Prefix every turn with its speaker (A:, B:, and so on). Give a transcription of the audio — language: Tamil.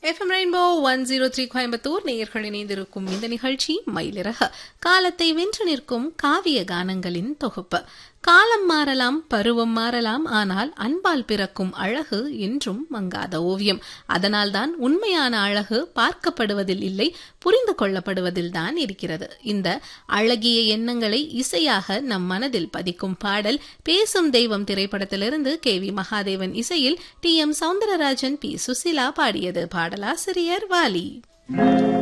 A: FM rainbow one zero three Coimbatore நேயர்கள் இணைந்திருக்கும் இந்த நிகழ்ச்சி மயிலிறக காலத்தை வென்று நிற்கும் காவிய கானங்களின் தொகுப்பு காலம் மாறலாம் பருவம் மாறலாம் ஆனால் அன்பால் பிறக்கும் அழகு என்றும் மங்காத ஓவியம் அதனால்தான் உண்மையான அழகு பார்க்கப்படுவதில் இல்லை புரிந்து கொள்ளப்படுவதில் தான் இருக்கிறது இந்த அழகிய எண்ணங்களை இசையாக நம் மனதில் பதிக்கும் பாடல் பேசும் தெய்வம் திரைப்படத்திலிருந்து கே வி மகாதேவன் இசையில் T M Soundararajan P Susheela பாடியது பாடலாசிரியர் வாலி